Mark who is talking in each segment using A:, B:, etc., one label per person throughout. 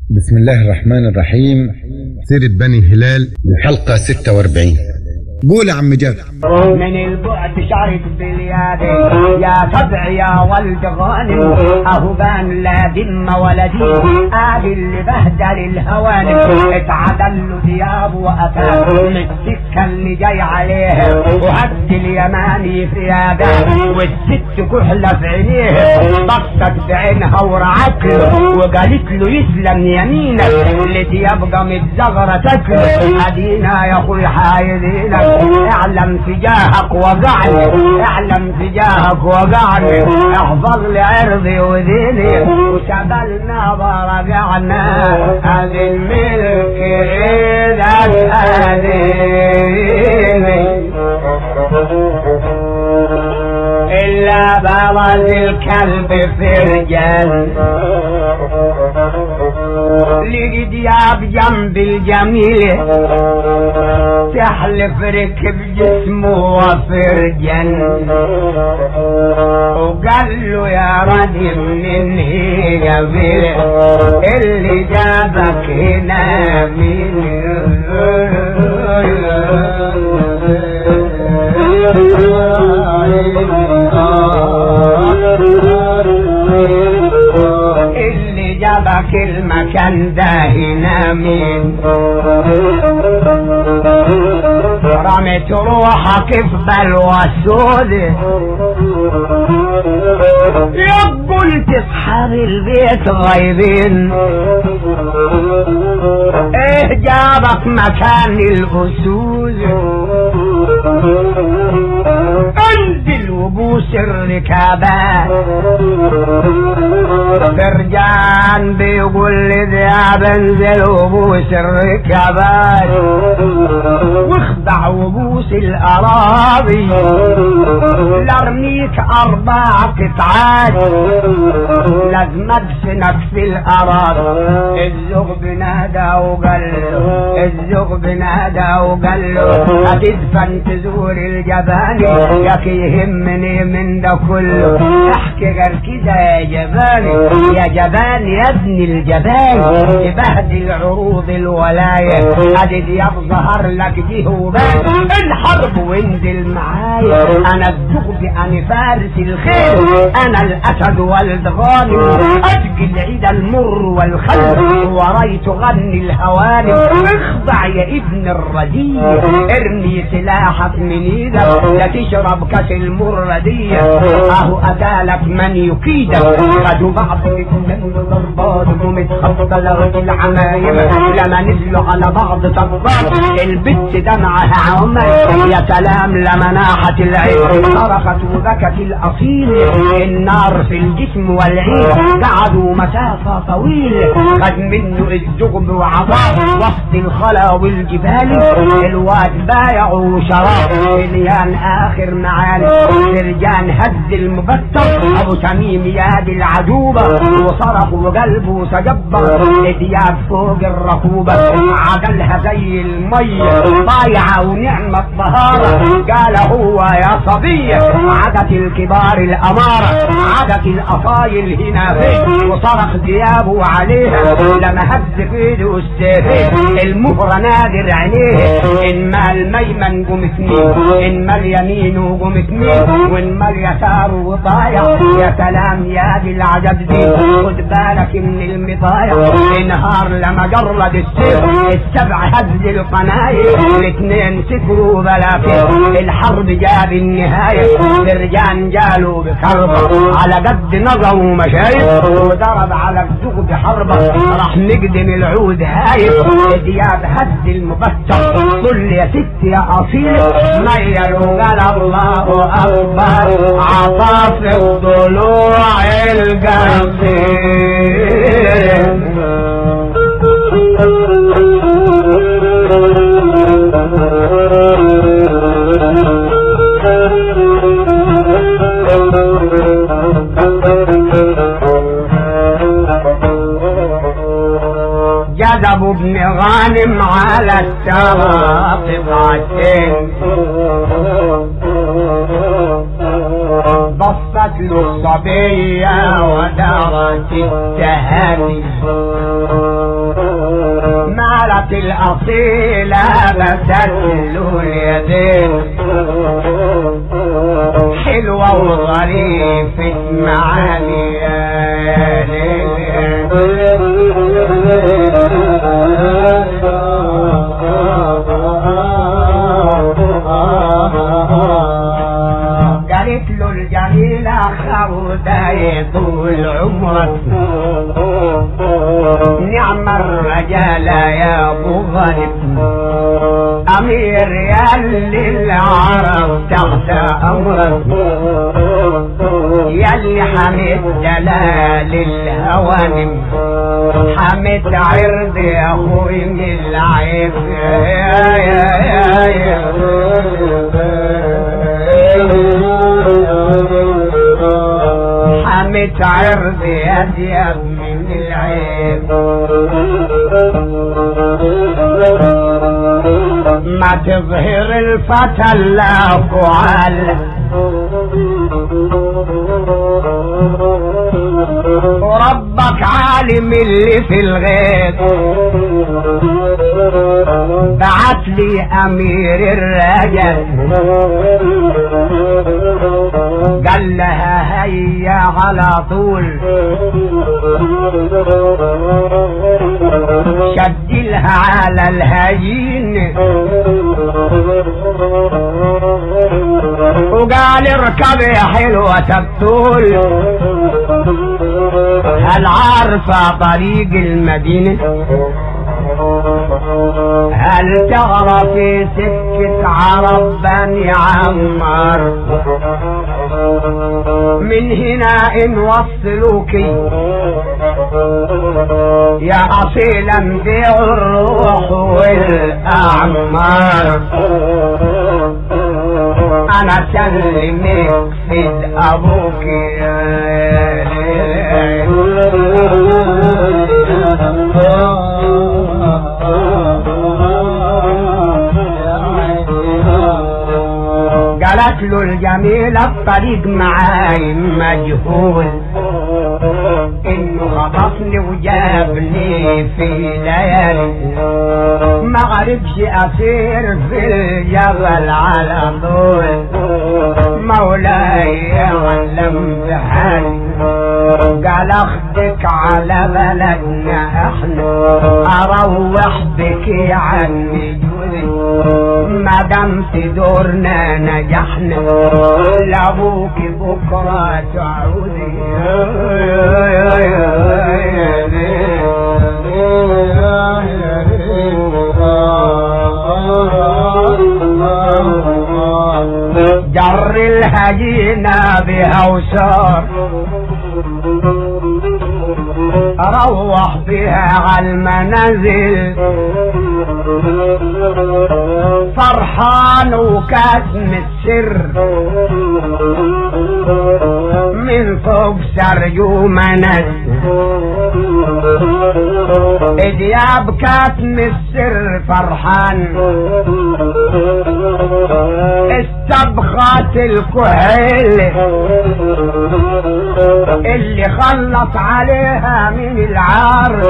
A: بسم الله الرحمن الرحيم سيرة بني هلال الحلقة 46 قول يا عم جابر
B: من البعد شعرك باليد يا سبع يا ولد غانم اهو بان لا ذم ولا دين ادي اللي بهدل الهوانم اتعدل له ثياب واتى من السكه اللي جاي عليه وهد اليماني ثيابه والست كحله في عينيه بصت بعينها ورعت له وقالت له يسلم يمينك اللي يبقى متزغره تاكله ادينا يا اخوي حايدينك اعلم تجاهك وقعني اعلم تجاهك وقعني احفظ لي عرضي وديني وشغلنا ورجعنا هذه الملك ايدك اديني إلا بغض الكلب في رجال لقد ياب جنب الجميل تحلف ركب جسمه وفرجا وقال له يا رجل من هي قبيل اللي جابك هنا اللي جابك المكان ده هنا مين رميت روحك في بلوى سود يا قلت اصحاب البيت غايبين ايه جابك مكان الاسود انزل وبوس الركابات فرجان بيقول لي ذهب انزل وبوس الركابات واخضع وبوس الاراضي لارميك اربع قطعات لازم ادفنك في الاراضي الزغب نادى وقال له الزغب نادى وقال له هتدفن تزور الجباني ياك يهمني من ده كله احكي غير كده يا جباني يا جبان يا ابن الجبان تبهدل عروض الولاية ادي يظهر لك دي وبان الحرب وانزل معايا انا الزغب انا فارس الخير انا الاسد ولد غانم اسقي العيد المر والخل وراي تغني الهوانم اخضع يا ابن الرديء ارمي سلاحك من ايدك لا تشرب كاس المردية اهو اتالك من يكيدك خدوا بعض من ضربات ومتخبطة لغة العمايم لما نزلوا على بعض طبات البت دمعها عمر يا سلام لما ناحت العين صرخت وبكت الاصيل النار في الجسم والعين قعدوا مسافة طويلة خد منه الزغب وعطاه وسط الخلا والجبال الواد بايع وشراب مليان اخر معاني فرجان هز المبتر ابو تميم ياد العدوبة وصرخ وقلبه تجبر ادياب فوق الركوبة عدلها زي المية ضايعة ونعمة طهارة قال هو يا صبية عادت الكبار الامارة عادت الاصايل هنا فين وصرخ ثيابه عليها لما هز في ايده السيفين المهرة نادر عينيه ان مال ميمن قم اثنين ان مال يمينه قم اثنين وان مال يساره وضايع يا سلام يا دي العجب دي خد بالك من المضايع النهار لما جرد السيف السبع هز القناير الاثنين سكروا بلاكين الحرب جاب النهاية فرجان جالوا بكربة على قد نظر ومشايف وضرب على الزغب حربة راح نقدم العود هايف دياب هز المبتر قل يا ست يا اصيل ميل وقال الله اكبر عطاف الضلوع القصير جذب ابن غانم على الشراطب عشان بصت له الصبية ودارت التهاني البنات الأصيلة بسلوا اليدين حلوة وظريفة معاني يا ليل قالت له الجميلة خودة طول عمرك نعم الرجال يا ابو غالب امير يا للعرب تحت امرك يا اللي حميد جلال الهوانم حميد عرض يا اخوي من العيب يا يا يا يا حميد عرض يا دياب من العيب ما تظهر الفتى الا فعال وربك عالم اللي في الغيب بعت لي امير الرجل قال لها هيا على طول شد لها على الهجين وقال اركب يا حلوة الطول هل عارفة طريق المدينة هل تعرفي سكة عرب بني عمار من هنا نوصلوك يا أصيلا بيع الروح والأعمار أنا سلمك فد أبوك يا قالت له الجميل الطريق معاي مجهول انه خطفني وجابني في ليالي ما عرفش اسير في الجبل على طول مولاي يعلم بحالي قال اخدك على بلدنا احنا اروح بك عني جوزي ما دام في دورنا نجحنا لابوك بكره تعودي جر الهجينة بها وسار روح بها على المنازل فرحان وكاتم السر من فوق سرجو منس دياب كاتم السر فرحان استبغت الكهيل اللي خلص عليها من العار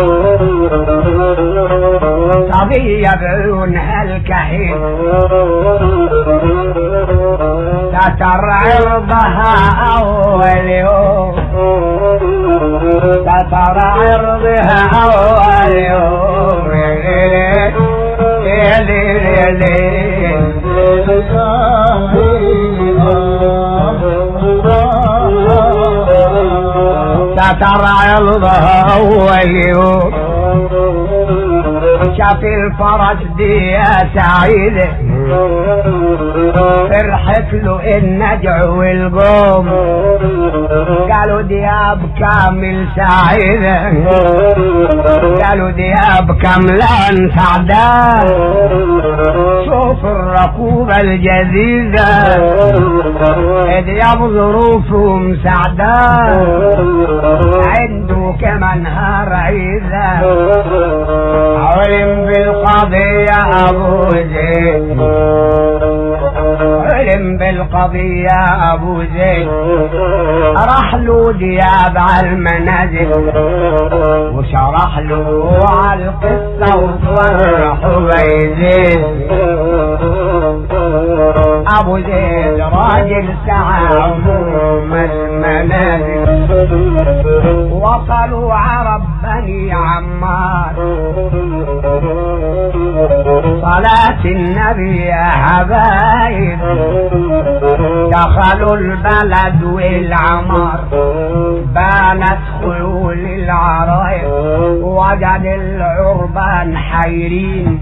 B: صبية بعيونها الكحيل ستر عرضها اول يوم ستر عرضها اول يوم يا ليل يا ليل ستر عرضها اول يوم شاف الفرج دي يا سعيدة فرحت له النجع والقوم قالوا دياب كامل سعيدة قالوا دياب كاملان سعدان شوف الركوبة الجديدة دياب ظروفهم سعدان عنده كمان نهار عيدة علم بالقضية أبو زيد علم في القضية ابو زيد راح له دياب على المنازل وشرح له على القصة وفرحوا بيزيد ابو زيد راجل سعى عموم المنازل وصلوا عرب بني عمار صلاة النبي يا حبايب دخلوا البلد والعمار بانت خيول العرايب وجد العربان حيرين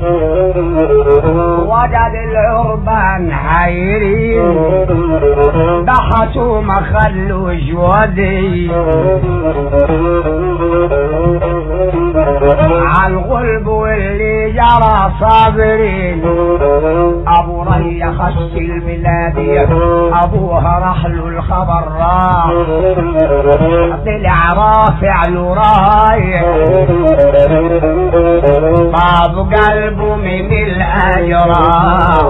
B: وجد العربان حيرين بحثوا ما خلوش ودي عالغلب واللي جرى صابرين ابو ري خش البلاد ابوها راح له الخبر راح طلع رافع له رايح باب قلبه من الاجراح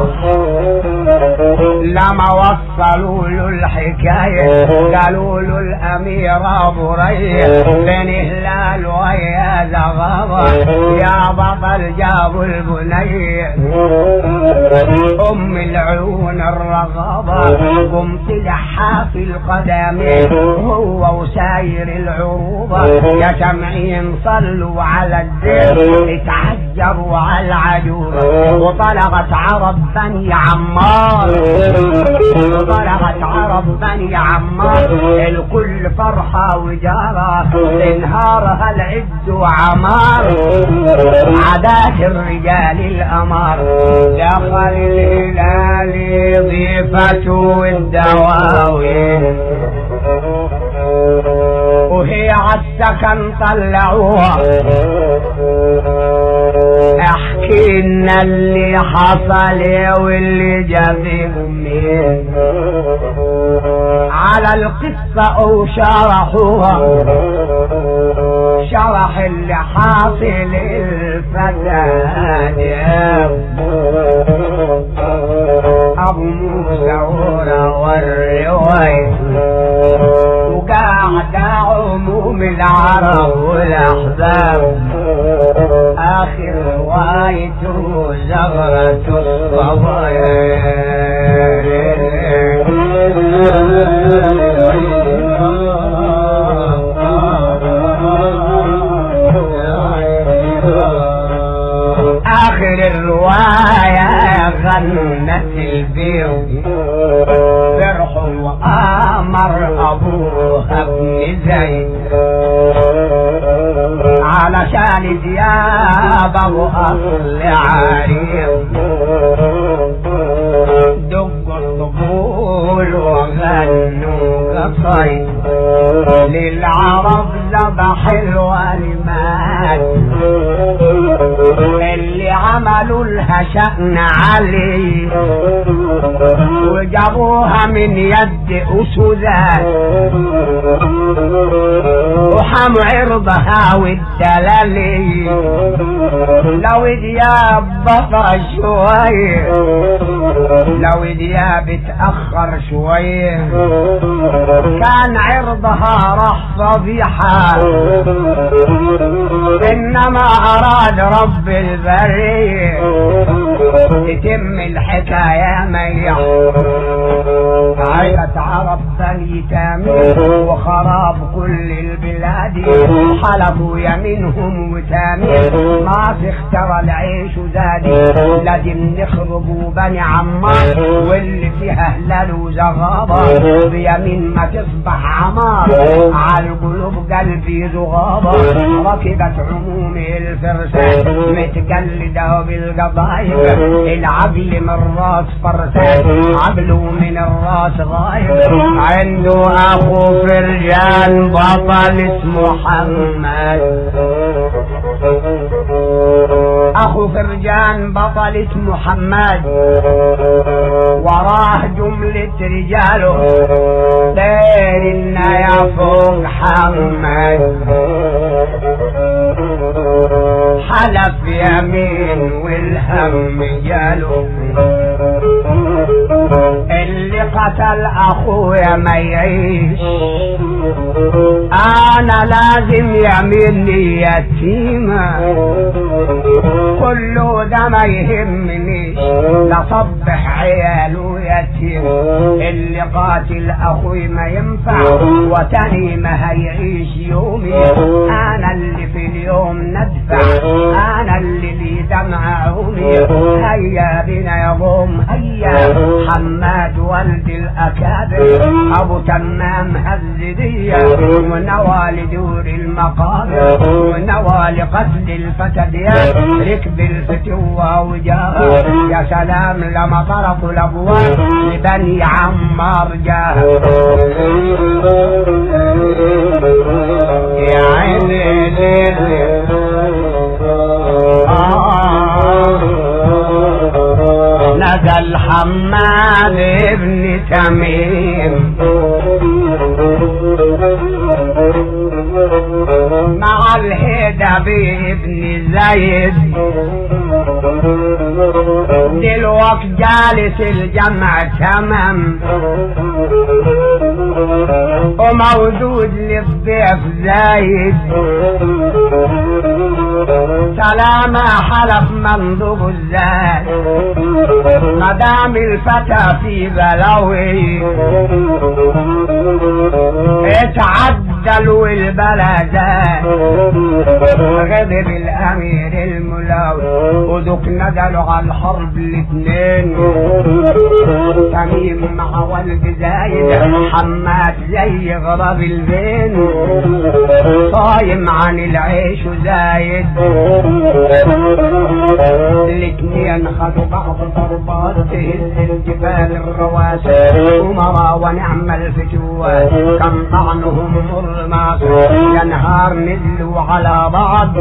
B: لما وصلوا له الحكاية قالوا له الأمير أبو ريح بن هلال ويا زغابة يا بطل جابوا البني أم العيون الرغبة قمت لحاف القدمين هو وساير العروبة يا سمعين صلوا على الدين اتعجروا على العجوبة وطلقت عرب بني عمار وطلقت عرب بني عمار الكل فرحة وجارة انهارها العز وعمار عادات الرجال الأمار دخل الهلال ضيفته الدواوين وهي عالسكن طلعوها احكي لنا اللي حصل واللي جابهم مين على القصة او شرحوها شرح اللي حاصل الفساد ابو موسى والرواية وقاعد عموم العرب والاحزاب اخر روايته زغرة الصبايا اخر الرواية غنت البيض فرح وامر ابوها ابن زيد علشان ديابه واصل عريض دقوا الطبول وغنوا قصيد للعرب ذبح الولمات اللي عملوا لها شأن علي وجابوها من يد أسودان وحموا عرضها والدلالي لو دياب بطأ شوية لو دياب اتأخر شوية كان عرضها راح فضيحة انما اراد رب البرية تتم الحكاية ميح عيلة عرب بني تامر وخراب كل البلاد حلفوا يمينهم وتامر ما تختار العيش زادي لازم نخربوا بني عمار واللي فيها هلال وزغابة بيمين ما تصبح عمار على القلوب قلبي زغابة ركبت عموم الفرسان متقلدة بالقضايب العقل من راس فرسان عقله من الراس غايب عنده اخو فرجان بطل اسمه محمد اخو فرجان بطل اسمه محمد وراه جملة رجاله دير النايا فوق حمد حلف يمين والهم جاله اللي قتل اخويا ما يعيش انا لازم يميني يتيمة كله ده ما يهمنيش لصبح عياله يتيم اللي قاتل اخوي ما ينفع وتاني ما هيعيش يومي انا اللي في اليوم ندفع انا اللي لي دمع عمي هيا بنا يا قوم هيا حماد والد الاكابر ابو تمام هزدية ونوى لدور المقابر ونوى لقتل الفتديات ركب الفتوة وجاه يا سلام لما طرقوا الابواب لبني عمار جاه يا عيني ليلي نزل حماد ابن تميم مع الهدى ابن زيد دلوقت جالس الجمع تمام وموجود للضيف زايد سلامة حلف مندوب الزاد مدام الفتى في بلوي اتعدلوا البلدات غضب الامير الملاوي ودوك نزلوا على الحرب الاثنين تميم مع والد زايد حماد زي غراب البين صايم عن العيش وزايد الاثنين خدوا بعض ضربات تهز الجبال الرواسي ومرا ونعم الفتوات كم طعنهم مرماس يا نهار نزلوا على بعض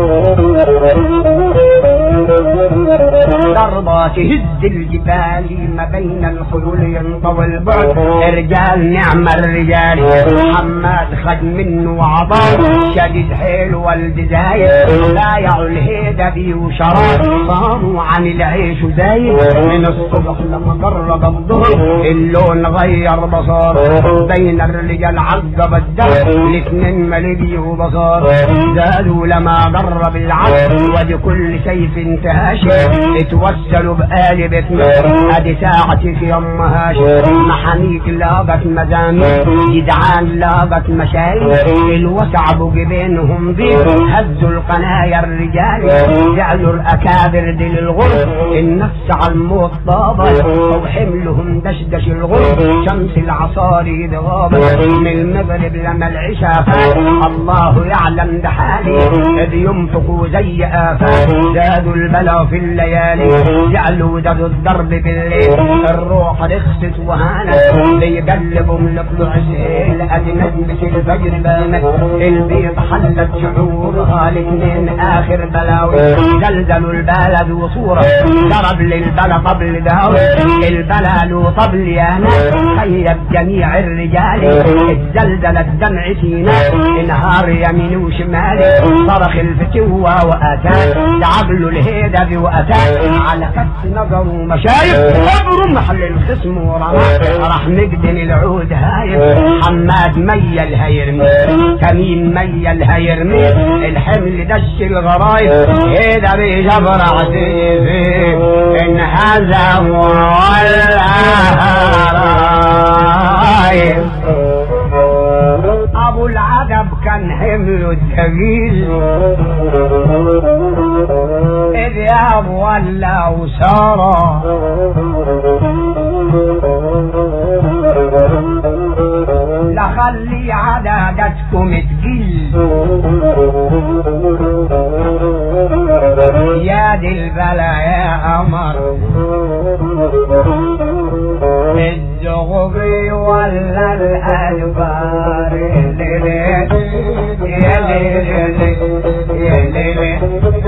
B: ضربة تهز الجبال ما بين الخيول ينطوي البعد رجال نعم الرجال حماد خد منه عطاء شديد حيل والد زايد بايعوا الهيدة بي وشراب صاموا عن العيش زايد من الصبح لما قرب الظهر اللون غير بصاره بين الرجال عقب الدهر الاثنين ملبي وبصار زادوا لما قرب العصر وبكل سيف انتهاش اتوسلوا بآل بيتنا ادي ساعتي في ام هاشم محاميك لاقت مزامير جدعان لاقت مشايخ الوسع بجبينهم ضيق هزوا القنايا الرجال جعلوا الاكابر دي للغرب النفس على الموت طابت وحملهم دشدش الغرب شمس العصاري غابت من المغرب لما العشاء فات الله يعلم ده حالي اذ ينفقوا زي افات زادوا البلا في الليالي جعلوا زادوا الضرب بالليل الروح رخصت وهانت ليقلبوا من طلوع السيل ادي نجمة الفجر بانت البيض حلت شعورها الاثنين اخر بلاوي زلزلوا البلد وصورة ضرب للبلا طبل داوي البلا له طبل يا ناس خيب جميع الرجال اتزلزل الدمع سينا انهار يمين وشمال صرخ الفتوة واتاك عقله الهيدة واتاك على كف نظر ومشايخ قبروا محل الخصم ورمى راح مقدم العود هايب حماد ميل هيرمي تميم ميل هيرمي الحمل دش الغرايب هيدا بجبر عزيزي ان هذا ولا رايب ابو العجب كان حمله ثقيل اذ ياب ولا وسارة لخلي عدادتكم تقل يا دي البلا يا قمر الزغبي ولا الأدبار يا ليلي يا ليلي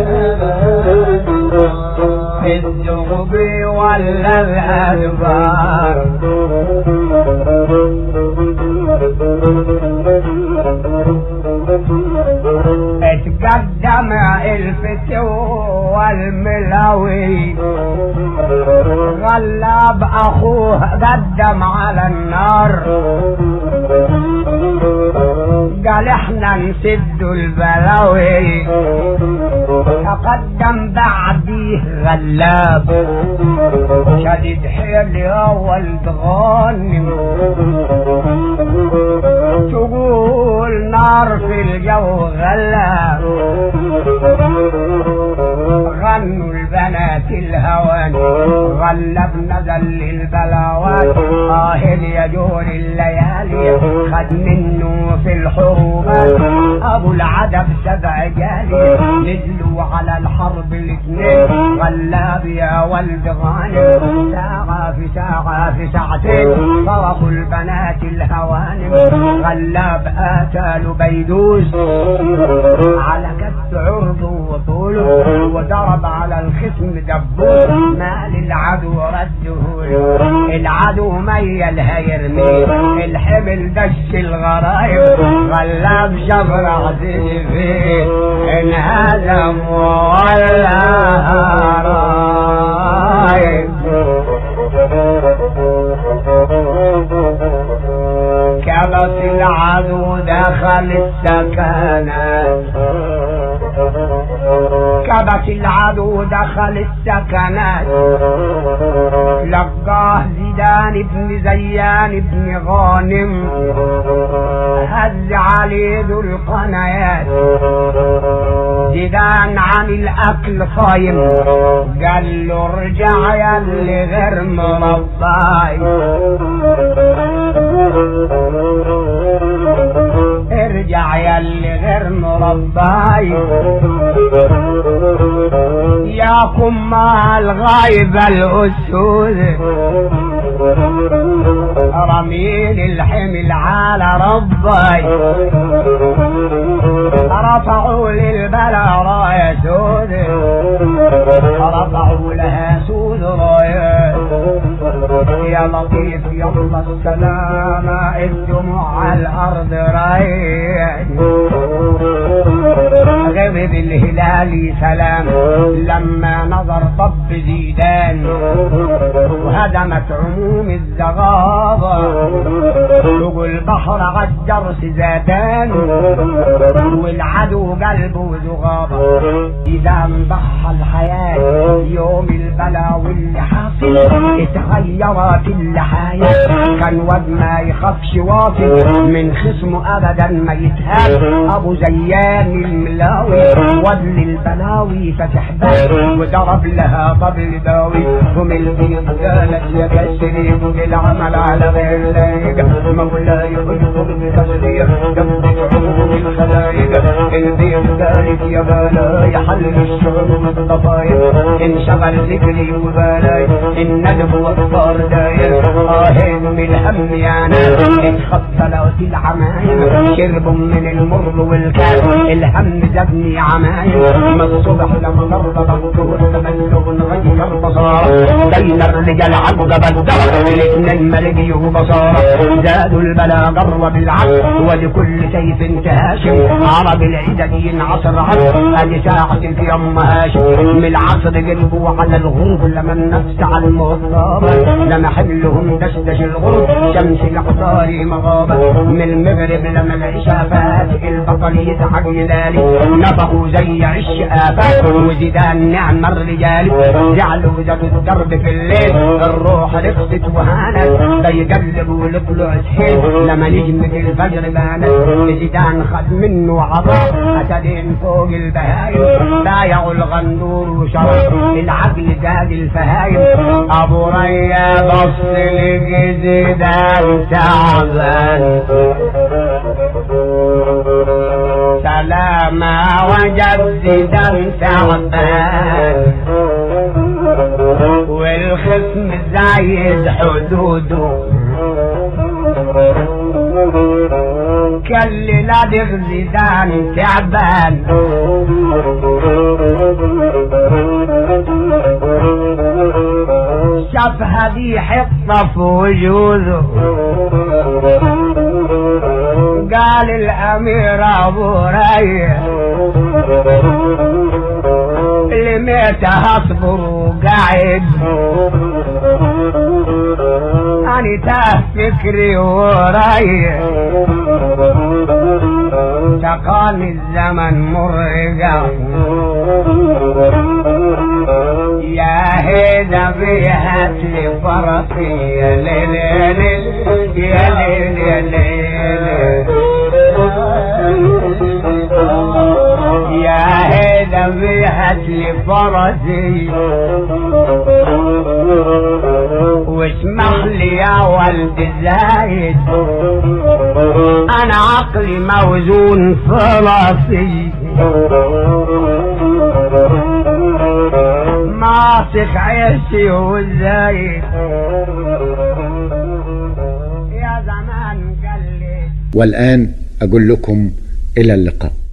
B: الزغبي ولا الأدبار اتقدم الفتوى الملاوي غلاب اخوه قدم على النار قال احنا نسد البلاوي تقدم بعديه غلاب شديد حيل اول تغنم تقول نار في الجو غلاب غنوا البنات الهوان غلب نزل للبلاوات اه يجور الليالي خد منه في الحروبات ابو العدب سبع جالي نزلوا على الحرب الاثنين غلاب يا ولد غانم ساعة في ساعة في ساعتين صرفوا البنات الهوانم غلاب اتى بيدوس على كف عرضه وطوله وضرب على الخصم دبوس ما للعدو رده له العدو ميل هيرميه الحمل دش الغرايب غلاب شبر عزيز فيه انهزم ولا رايب كبس العدو دخل السكنات كبس العدو دخل السكنات لقاه زيدان بن زيان بن غانم هز عليه ذو القنايات زيدان عن الاكل صايم قال له ارجع يا اللي غير مرباي ارجع يا اللي غير مرباي ياكم مع الغايبة الأسود رميل الحمل على ربي رفعوا للبلا راية سود رفعوا لها سود راية يا لطيف يلا السلامة الدموع على الأرض رايح غضب الهلال سلام لما نظر طب زيدان وهدمت عموم الزغابة فوق البحر عالجرس زادان والعدو قلبه زغابة إذا ضحى الحياة يوم البلا واللي حاصل اتغيرت اللحايا كان واد ما يخافش واصل من خصمه ابدا ما يتهاب ابو زيان الملاوي واد للبلاوي فتح باب وضرب لها طبل داوي قم البيض قالت يا كسري العمل على غير لايق مولاي اجبر بتصديق قبض عموم الخلايق البيض قالت يا بالاي حل الشعب والضفايق انشغل ذكري وبالاي الندب والطار داير آهين من الهم يا ناس اتخطلت العمايم شرب من المر والكاس الهم زادني عمايم ما الصبح لما ضرب دكتور تبلغ غير بصارة بين الرجال عبد بالدار الاثنين ملقي بصارة زادوا البلا قر بالعكس ولكل سيف تهاشم عرب العدد ينعصر عصر ادي ساعة في ام هاشم من العصر قلبوا على الغروب لما النفس على المغضبة لما حملهم دشدش الغروب شمس الأقطار مغابة من المغرب لما العشاء فات البطل يزعج يدالي نفخوا زي عش آفات وزيدان نعم الرجال جعلوا ذات الدرب في الليل الروح رقصت وهانت ده يقلب ولطلع سهيل لما نجمة الفجر بانت زيدان خد منه عطاء أتدين فوق البهايم بايعوا الغندور وشرب العقل زاد الفهايم ابو ريا بص لجديدان تعبان سلامة وجد زيدان تعبان والخصم زايد حدوده كل لدغ زيدان تعبان شاف هذه حطة في وجوده قال الأمير أبو ريح سمعتها اصبر وقاعد أنا تاه فكري ورايح تقاني الزمن مرقا يا هيدا بيهات لي فرسي يا ليل يا ليل يا ليل يا ليل يا هيدا بيهات لي فرسي واسمح لي يا ولد زايد انا عقلي موزون في راسي ماسك عيشي وزايد يا زمان قال لي
A: والآن أقول لكم إلى اللقاء